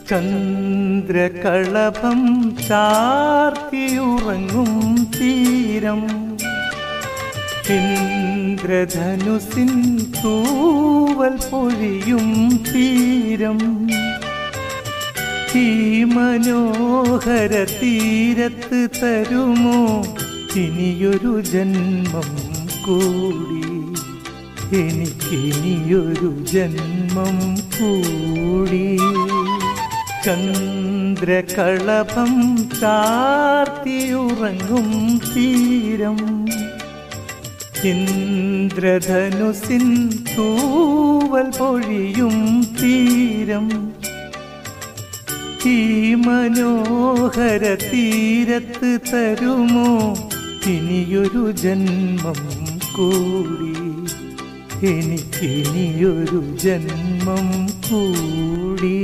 ചന്ദ്രകളഭം ചാർത്തിയുറങ്ങും തീരം ഇന്ദ്രധനുസിൻ തൂവൽ പൊഴിയും തീരം ഈ മനോഹര തീരത്ത് തരുമോ ഇനിയൊരു ജന്മം കൂടി എനിക്കിനിയൊരു ജന്മം കൂടി ചന്ദ്രകളഭം ചാർത്തിയുറങ്ങും തീരം ഇന്ദ്രധനുസിൻ തൂവൽ പൊഴിയും തീരം ഈ മനോഹര തീരത്ത് തരുമോ ഇനിയൊരു ജന്മം കൂടി എനിക്കിനിയൊരു ജന്മം കൂടി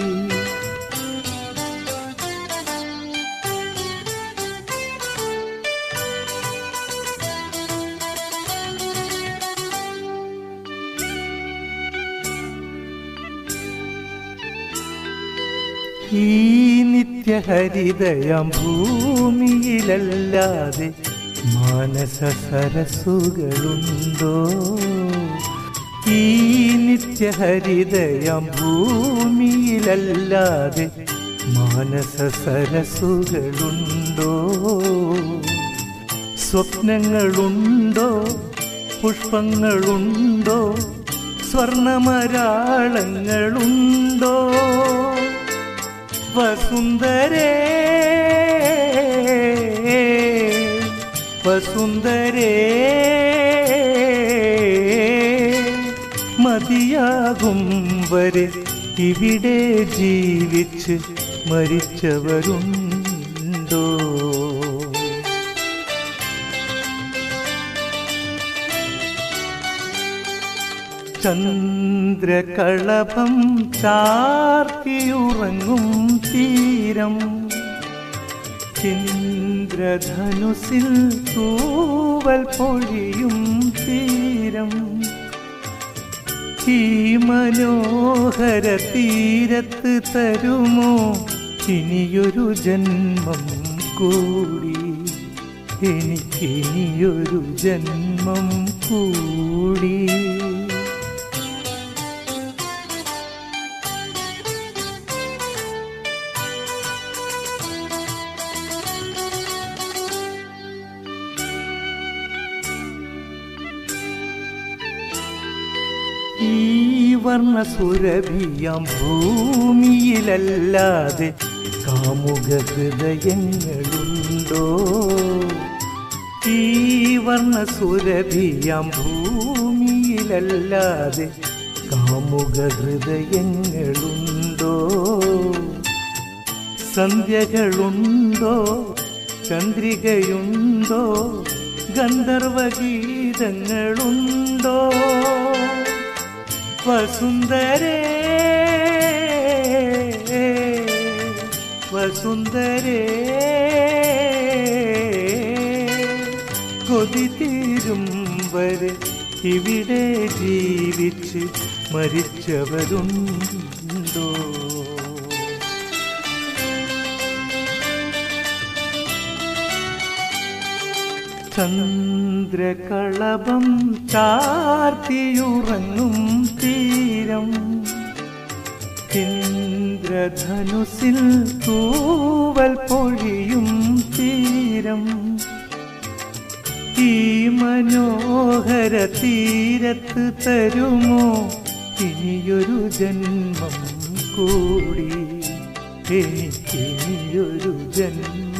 ഈ നിത്യഹരിതയം ഭൂമിയിലല്ലാതെ മാനസ സരസുകളുണ്ടോ ഈ നിത്യഹരിതയം ഭൂമിയിലല്ലാതെ മാനസ സരസുകളുണ്ടോ സ്വപ്നങ്ങളുണ്ടോ പുഷ്പങ്ങളുണ്ടോ സ്വർണമരാളങ്ങളുണ്ടോ വസുന്ധരേ വസുന്ധരേ മതിയാകും വരെ ഇവിടെ ജീവിച്ച് മരിച്ചവരുണ്ടോ ചന്ദ്രകളഭം ചാർത്തിയുറങ്ങും തീരം ഇന്ദ്രധനുസിൽ തൂവൽ പൊഴിയും തീരം ഈ മനോഹര തീരത്ത് തരുമോ ഇനിയൊരു ജന്മം കൂടി എനിക്കിനിയൊരു ജന്മം കൂടി ഈ വർണ്ണ സുരഭിയാം ഭൂമിയിലല്ലാതെ കാമുക ഹൃദയങ്ങളുണ്ടോ ഈ വർണ്ണ സുരഭിയാം ഭൂമിയിലല്ലാതെ കാമുക ഹൃദയങ്ങളുണ്ടോ സന്ധ്യകളുണ്ടോ ചന്ദ്രികയുണ്ടോ ഗന്ധർവഗീതങ്ങളുണ്ടോ വസുന്ധരേ വസുന്ധരേ കൊതി തീരും വരെ ഇവിടെ ജീവിച്ച് മരിച്ചവരുണ്ടോ ചന്ദ്രകളഭം ചാർത്തിയുറങ്ങും തീരം ഇന്ദ്രധനുസിൽ തൂവൽ പൊഴിയും തീരം ഈ മനോഹര തീരത്ത് തരുമോ ഇനിയൊരു ജന്മം കൂടി എനിക്കിനിയൊരു ജന്മം